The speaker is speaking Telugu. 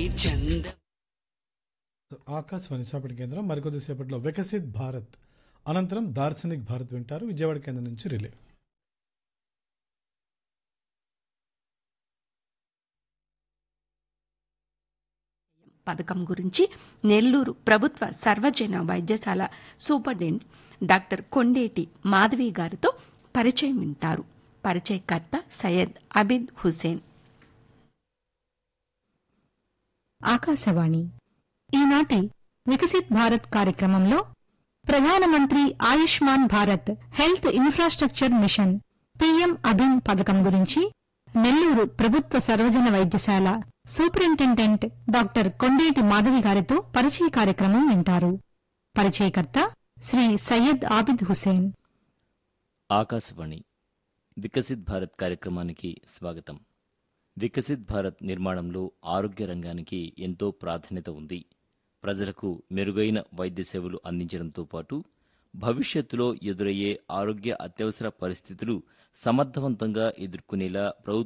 చంద ఆకాశవాణి విశాఖపట్నం కేంద్రం మరికొద్దిసేపట్లో వికసిత్ భారత్ అనంతరం దార్శనిక్ భారత్ వింటారు విజయవాడ కేంద్రం నుంచి రిలే పథకం గురించి నెల్లూరు ప్రభుత్వ సర్వజన వైద్యశాల సూపరింటెండెంట్ డాక్టర్ కొండేటి మాధవి గారితో పరిచయం వింటారు పరిచయకర్త సయ్యద్ అబిద్ హుసేన్ ఆకాశవాణి ఈనాటి వికసిత్ భారత్ కార్యక్రమంలో ప్రధానమంత్రి Ayushman Bharat health infrastructure mission PM అభిమ్ పథకం గురించి నెల్లూరు ప్రభుత్వ సర్వజన వైద్యశాల సూపరింటెండెంట్ డాక్టర్ కొండేటి మాధవి గారితో పరిచయ కార్యక్రమం వింటారు పరిచయకర్త శ్రీ సయ్యద్ ఆబిద్ హుసేన్ ఆకాశవాణి వికసిత్ భారత్ కార్యక్రమానికి స్వాగతం వికసిత్ భారత్ నిర్మాణంలో ఆరోగ్య రంగానికి ఎంతో ప్రాధాన్యత ఉంది ప్రజలకు మెరుగైన వైద్య సేవలు అందించడంతో పాటు భవిష్యత్తులో ఎదురయ్యే ఆరోగ్య అత్యవసర పరిస్థితులు సమర్థవంతంగా ఎదుర్కొనేలా ప్రభుత్వం